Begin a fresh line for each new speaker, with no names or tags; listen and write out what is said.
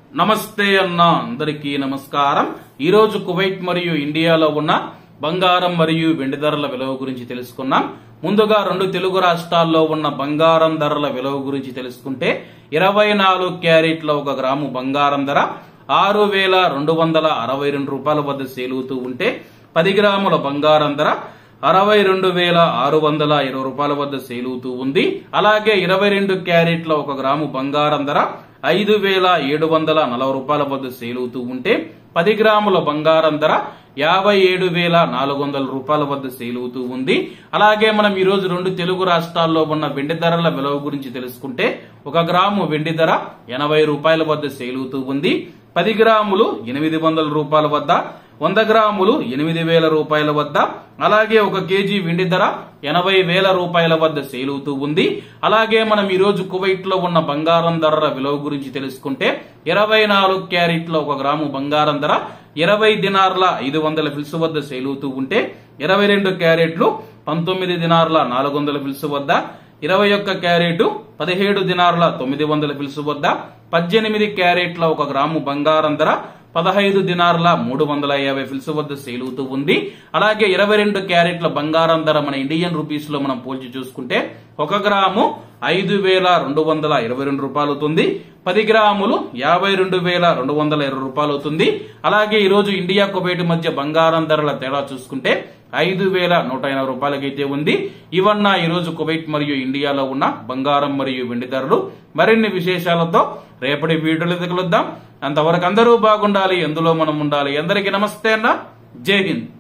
నమస్తే అన్న అందరికీ నమస్కారం ఈ రోజు కువైట్ మరియు ఇండియాలో ఉన్న బంగారం మరియు వెండి ధరల విలువ గురించి తెలుసుకున్నాం ముందుగా రెండు తెలుగు రాష్ట్రాల్లో ఉన్న బంగారం ధరల విలువ గురించి తెలుసుకుంటే ఇరవై నాలుగు క్యారెట్ల ఒక గ్రాము బంగారం ధర ఆరు వేల రెండు వందల అరవై రెండు రూపాయల వద్ద సేలుతూ ఉంటే పది గ్రాముల బంగారం ధర అరవై రెండు వేల ఆరు వందల ఇరవై రూపాయల వద్ద సేలుతూ ఉంది అలాగే ఇరవై రెండు క్యారెట్ల ఒక గ్రాము బంగారం ధర ఐదు వేల ఏడు వందల నలభై రూపాయల వద్ద సేలుతూ ఉంటే పది గ్రాముల బంగారం ధర యాభై ఏడు వేల నాలుగు వందల రూపాయల వద్ద సేలుతూ ఉంది అలాగే మనం ఈ రోజు రెండు తెలుగు రాష్ట్రాల్లో ఉన్న వెండి ధరల విలువ గురించి తెలుసుకుంటే ఒక గ్రాము వెండి ధర ఎనభై రూపాయల వద్ద సేలుతూ ఉంది పది గ్రాములు ఎనిమిది వందల రూపాయల వద్ద వంద గ్రాములు ఎనిమిది వేల రూపాయల వద్ద అలాగే ఒక కేజీ వెండి ధర ఎనభై వేల రూపాయల వద్ద సేలుతూ ఉంది అలాగే మనం ఈ రోజు కువైట్ లో ఉన్న బంగారం ధరల విలువ గురించి తెలుసుకుంటే ఇరవై నాలుగు క్యారెట్ల ఒక గ్రాము బంగారం ధర ఇరవై దినార్ల ఐదు వందల ఫిల్స్ వద్ద సేలుతూ ఉంటే ఇరవై రెండు క్యారెట్లు పంతొమ్మిది దినార్ల నాలుగు వందల ఫిల్స్ వద్ద ఇరవై ఒక్క క్యారెట్ పదిహేడు దినార్ల తొమ్మిది వందల ఫిల్స్ వద్ద పద్దెనిమిది క్యారెట్ల ఒక గ్రాము బంగారం ధర పదహైదు దినార్ల మూడు వందల యాభై ఫిల్స్ వద్ద సేలుతూ ఉంది అలాగే ఇరవై రెండు క్యారెట్ల బంగారం ధర మన ఇండియన్ రూపీస్ లో మనం పోల్చి చూసుకుంటే ఒక గ్రాము ఐదు వేల రెండు వందల ఇరవై రెండు రూపాయలు అవుతుంది పది గ్రాములు యాభై రెండు వేల రెండు వందల ఇరవై రూపాయలు అవుతుంది అలాగే ఈ రోజు ఇండియా కువైట్ మధ్య బంగారం ధరల తేడా చూసుకుంటే ఐదు వేల నూట ఎనభై రూపాయలకైతే ఉంది ఇవన్న ఈ రోజు కువైట్ మరియు ఇండియాలో ఉన్న బంగారం మరియు వెండి ధరలు మరిన్ని విశేషాలతో రేపటి వీడియోలో కలుద్దాం అంతవరకు అందరూ బాగుండాలి ఎందులో మనం ఉండాలి అందరికీ నమస్తే అన్న జై హింద్